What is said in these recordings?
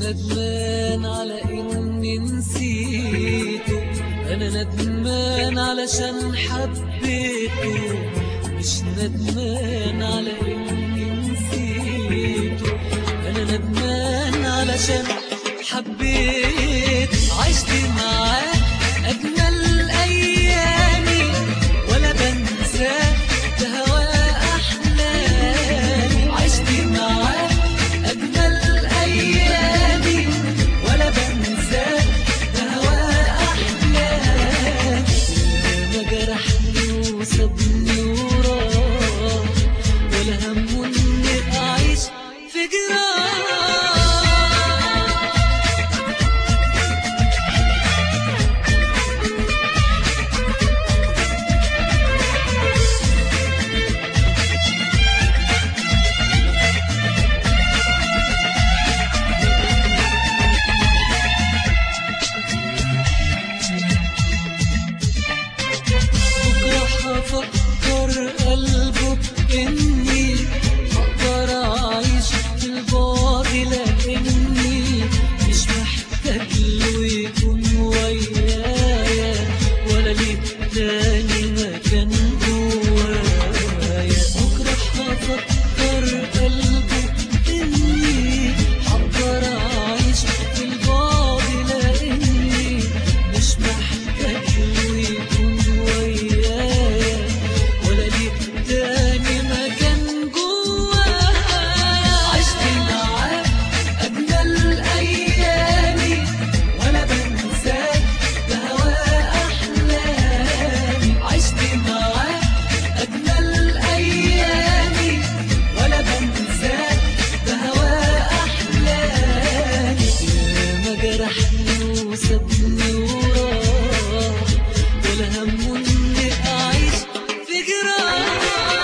ندمان على اني نسيته انا ندمان علشان حبيته مش ندمان على اني نسيته انا ندمان علشان حبيت عشت معاه اجمل ايامي ولا بنساه ده هواه احلامي عشت معاه اجمل ايامي ولا بنساه ده هواه احلامي ما جرحني وسابني وراه ولا همه اني اعيش في جراح بكرة هفكر قلبه بإني هقدر أعيش في البعد لأني مش محتاج له يكون ويايا ولا ليه تاني مكان جوايا بكرة هفكر قلبه بإني هقدر أعيش في البعد لأني مش محتاج له يكون ويايا ولا ليه تاني مكان جوايا عشت معاه أجمل أيامي ولا بنساه ده هواه أحلامي عشت معاه أجمل أيامي ولا بنساه ده هواه أحلامي ما جرحني وسابني وراه ولا همه إني أعيش في جراح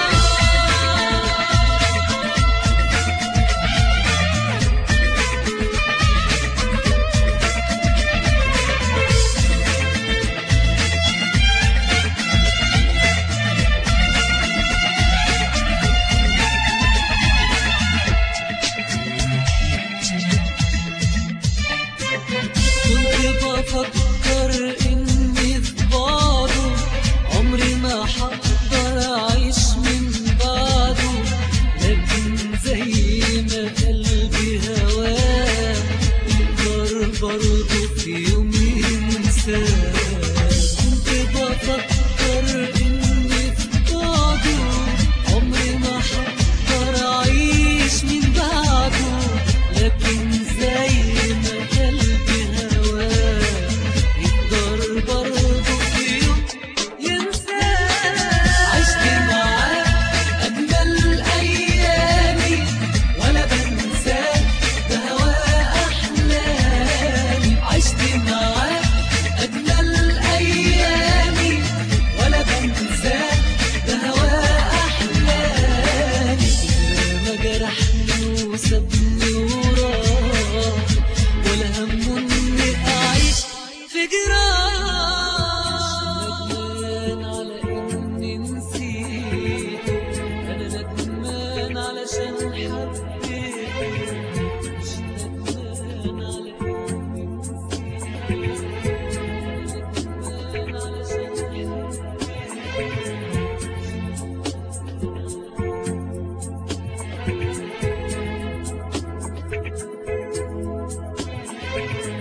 كنت بفكر اني في بعضه عمري ما هقدر اعيش من بعده لكن زي ما قلبي هواه يقدر برضه في يوم ينساه كنت بفكر اني في بعضه عمري ما هقدر اعيش من بعده لكن زي ما قلبي هواه يقدر برضه في يوم ينساه عشت معاه أجمل أيامي ولا بنساه ده هواه أحلامي عشت معاه أجمل أيامي ولا بنساه ده هواه أحلامي ما جرحني وسابني وراه ولا همه إني أعيش في جراح ندمان على إني نسيته أنا ندمان علشان حبيته مش ندمان على إني نسيته ندمان علشان حبيته